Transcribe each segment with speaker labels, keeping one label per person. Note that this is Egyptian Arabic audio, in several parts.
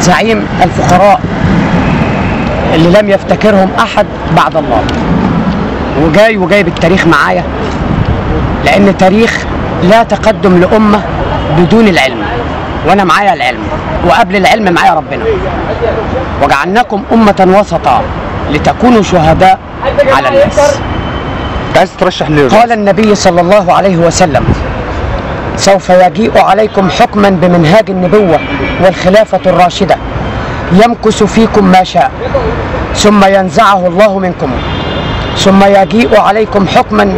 Speaker 1: زعيم الفقراء اللي لم يفتكرهم احد بعد الله وجاي وجايب التاريخ معايا لان تاريخ لا تقدم لامه بدون العلم وانا معايا العلم وقبل العلم معايا ربنا وجعلناكم امه وسطا لتكونوا شهداء على الناس
Speaker 2: انت عايز ترشح ليه
Speaker 1: قال النبي صلى الله عليه وسلم سوف يجيء عليكم حكما بمنهاج النبوة والخلافة الراشدة يمكث فيكم ما شاء ثم ينزعه الله منكم ثم يجيء عليكم حكما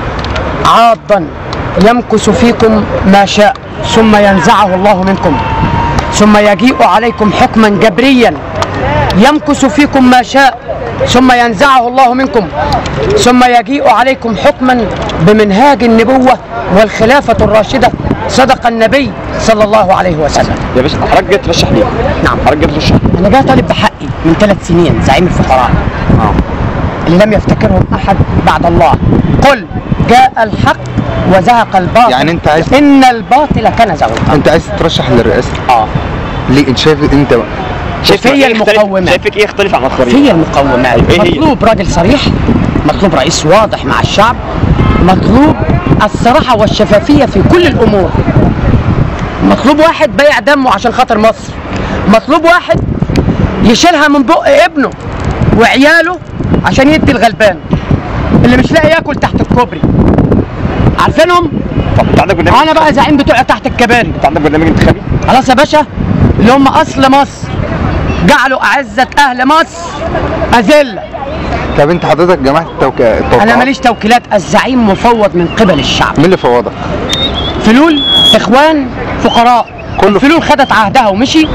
Speaker 1: عاضا يمكث فيكم ما شاء ثم ينزعه الله منكم ثم يجيء عليكم حكما جبريا يمكث فيكم ما شاء ثم ينزعه الله منكم ثم يجيء عليكم حكما بمنهاج النبوة والخلافة الراشدة صدق النبي صلى الله عليه وسلم
Speaker 3: يا باشا حضرتك جاي ترشح ليه؟
Speaker 1: نعم
Speaker 3: حضرتك جاي ترشح ليه؟
Speaker 1: أنا جاي طالب بحقي من ثلاث سنين زعيم الفقراء
Speaker 3: اه
Speaker 1: اللي لم يفتكرهم أحد بعد الله قل جاء الحق وزهق الباطل
Speaker 2: يعني أنت عايز-
Speaker 1: إن الباطل كان زهوقا
Speaker 2: انت عايز ترشح للرئاسه
Speaker 1: اه
Speaker 2: ليه انت شايف انت
Speaker 1: شايف هي
Speaker 3: إيه يختلف-
Speaker 1: المقومات
Speaker 3: شايفك ايه يختلف عن الاخرين؟
Speaker 1: هي المقومات
Speaker 3: إيه هي؟
Speaker 1: مطلوب راجل صريح مطلوب رئيس واضح مع الشعب مطلوب الصراحة والشفافية في كل الأمور مطلوب واحد بيع دمه عشان خاطر مصر مطلوب واحد يشيلها من بق ابنه وعياله عشان يدي الغلبان اللي مش لاقي ياكل تحت الكوبري عارفينهم
Speaker 3: طب انت عندك برنامج
Speaker 1: انا بقى
Speaker 3: انتخابي؟
Speaker 1: زعيم بتوع تحت الكباري
Speaker 3: انت عندك برنامج انتخابي؟
Speaker 1: خلاص يا باشا اللي هم اصل مصر جعلوا اعزة اهل مصر اذله
Speaker 2: طب انت حضرتك جماعه التوك... التوقعات
Speaker 1: انا ماليش توكيلات الزعيم مفوض من قبل الشعب
Speaker 2: مين اللي فوضك؟
Speaker 1: فلول اخوان فقراء
Speaker 2: كله.
Speaker 1: الفلول خدت عهدها ومشي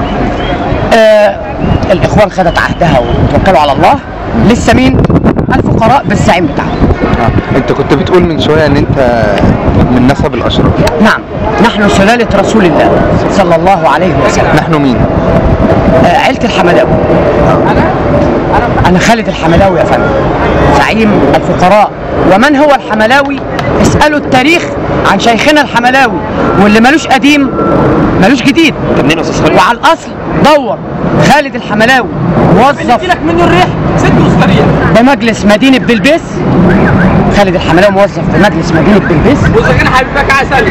Speaker 1: آه الاخوان خدت عهدها وتوكلوا على الله لسه مين الفقراء بالزعيم بتاعهم
Speaker 2: آه. انت كنت بتقول من شويه ان انت من نسب الاشراف
Speaker 1: نعم نحن سلالة رسول الله صلى الله عليه وسلم
Speaker 2: نحن مين؟
Speaker 1: آه عيلة الحملاوي أنا خالد الحملاوي يا فندم زعيم الفقراء ومن هو الحملاوي؟ اسألوا التاريخ عن شيخنا الحملاوي واللي ملوش قديم ملوش جديد
Speaker 3: انت منين يا استاذ خالد؟
Speaker 1: وعلى الأصل دور خالد الحملاوي موظف
Speaker 4: لك منه الريح ست مستريح
Speaker 1: بمجلس مدينة بلبيس خالد الحملاوي موظف بمجلس مدينة بلبيس
Speaker 4: واذا كان حبيبك عسل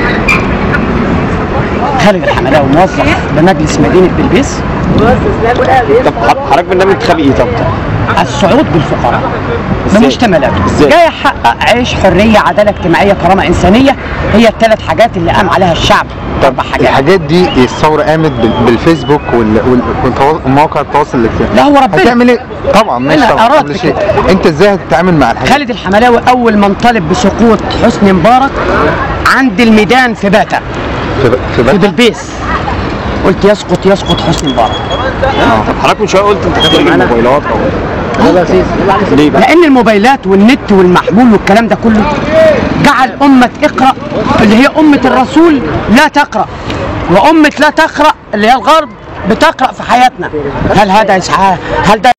Speaker 1: خالد الحملاوي موظف بمجلس مدينة بلبيس
Speaker 3: طب حضرتك برنامج انتخابي ايه طب؟
Speaker 1: الصعود بالفقراء
Speaker 3: إزاي؟
Speaker 1: بمجتملاته
Speaker 3: إزاي؟
Speaker 1: جاي يحقق عيش حريه عداله اجتماعيه كرامه انسانيه هي الثلاث حاجات اللي قام عليها الشعب اربع حاجات
Speaker 2: الحاجات دي الثوره قامت بال- بالفيسبوك وال... وال... والتوا- ومواقع التواصل الاجتماعي
Speaker 1: لا هو ربنا
Speaker 2: هتعمل ايه؟ طبعا ماشي
Speaker 1: أنا
Speaker 2: طبعا
Speaker 1: أراد
Speaker 2: كل شيء
Speaker 1: بكده.
Speaker 2: انت ازاي هتتعامل مع الحاجات
Speaker 1: خالد الحملاوي اول من طالب بسقوط حسني مبارك عند الميدان في باتا
Speaker 2: في, في
Speaker 1: في
Speaker 2: بلد
Speaker 1: بلبيس قلت يسقط يسقط حسني مبارك
Speaker 3: طب حضرتك من شويه قلت انت هتلغي الموبايلات او ليه بقى؟
Speaker 1: لان الموبايلات والنت والمحمول والكلام ده كله جعل امه اقرا اللي هي امه الرسول لا تقرا وامه لا تقرا اللي هي الغرب بتقرا في حياتنا هل هذا إسعاف هل ده